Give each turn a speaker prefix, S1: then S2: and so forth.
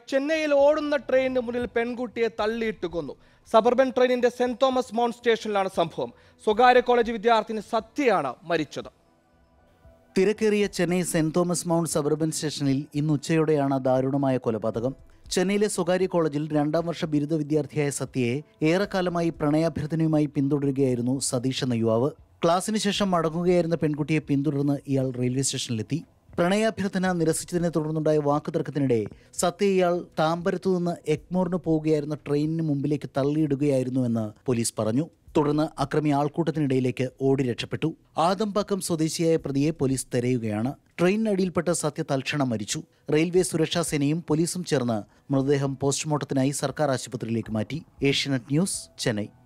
S1: ചെന്നൈയിൽ ഓടുന്ന ട്രെയിനിന് മുന്നിൽ പെൺകുട്ടിയെ തള്ളിയിട്ട് കൊന്നു സബർബൻ ട്രെയിനിന്റെ സെന്റ് തോമസ് മൗണ്ട് സ്റ്റേഷനിലാണ് സംഭവം സ്വകാര്യ കോളേജ് വിദ്യാർത്ഥിനി സത്യയാണ് മരിച്ചത്
S2: തിരക്കേറിയ Chennai saint Thomas Mount suburban സ്റ്റേഷനിൽ ഇന്ന് ഉച്ചയോടെയാണ് ദാരുണമായ കൊലപാതകം ചെന്നൈയിലെ സ്വകാര്യ കോളേജിൽ രണ്ടാം വർഷ ബിരുദ വിദ്യാർത്ഥിയായ സത്യയെ ഏറെക്കാലമായി പ്രണയാഭ്യർത്ഥനയുമായി പിന്തുടരുകയായിരുന്നു സതീഷ് എന്ന യുവാവ് ക്ലാസ്സിന് ശേഷം മടങ്ങുകയായിരുന്ന പെൺകുട്ടിയെ പിന്തുടർന്ന് ഇയാൾ റെയിൽവേ സ്റ്റേഷനിലെത്തി പ്രണയാഭ്യർത്ഥന നിരസിച്ചതിനെ തുടർന്നുണ്ടായ വാക്കുതർക്കത്തിനിടെ സത്യ ഇയാൾ താമ്പരത്തു നിന്ന് എഗ്മോറിന് പോവുകയായിരുന്ന ട്രെയിനിന് മുമ്പിലേക്ക് തള്ളിയിടുകയായിരുന്നുവെന്ന് പോലീസ് പറഞ്ഞു തുടർന്ന് അക്രമി ആൾക്കൂട്ടത്തിനിടയിലേക്ക് ഓടി രക്ഷപ്പെട്ടു ആദംപാക്കം സ്വദേശിയായ പ്രതിയെ പോലീസ് തെരയുകയാണ് ട്രെയിനിനടിയിൽപ്പെട്ട സത്യ തൽക്ഷണം മരിച്ചു റെയിൽവേ സുരക്ഷാ സേനയും പോലീസും ചേർന്ന് മൃതദേഹം പോസ്റ്റ്മോർട്ടത്തിനായി സർക്കാർ ആശുപത്രിയിലേക്ക് മാറ്റി ഏഷ്യാനെറ്റ് ന്യൂസ് ചെന്നൈ